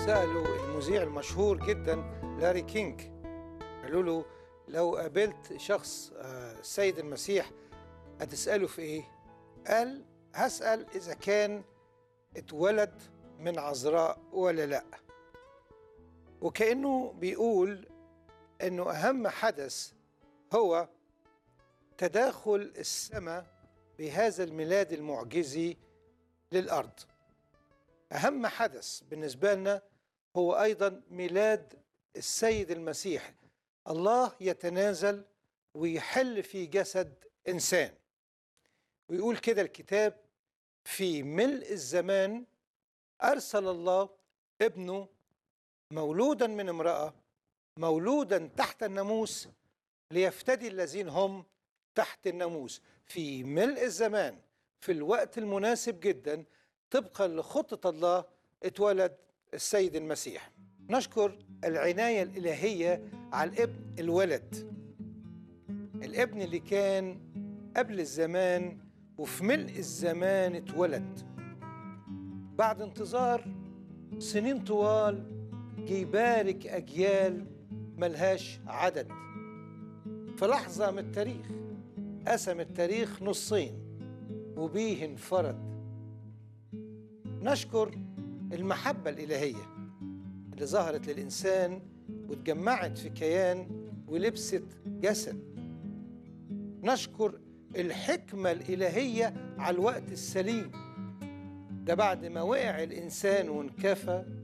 سألوا المذيع المشهور جدا لاري كينج قالوا له لو قابلت شخص آه، السيد المسيح هتسأله في إيه؟ قال هسأل إذا كان اتولد من عذراء ولا لأ وكأنه بيقول إنه أهم حدث هو تداخل السماء بهذا الميلاد المعجزي للأرض أهم حدث بالنسبة لنا هو أيضا ميلاد السيد المسيح الله يتنازل ويحل في جسد إنسان ويقول كده الكتاب في ملء الزمان أرسل الله ابنه مولودا من امرأة مولودا تحت الناموس ليفتدي الذين هم تحت الناموس في ملء الزمان في الوقت المناسب جدا طبقا لخطة الله اتولد السيد المسيح نشكر العناية الإلهية على الابن الولد الابن اللي كان قبل الزمان وفي ملء الزمان اتولد بعد انتظار سنين طوال جه يبارك أجيال ملهاش عدد في لحظة من التاريخ قسم التاريخ نصين وبيه انفرد نشكر المحبة الإلهية اللي ظهرت للإنسان واتجمعت في كيان ولبست جسد نشكر الحكمة الإلهية على الوقت السليم ده بعد ما وقع الإنسان وانكفى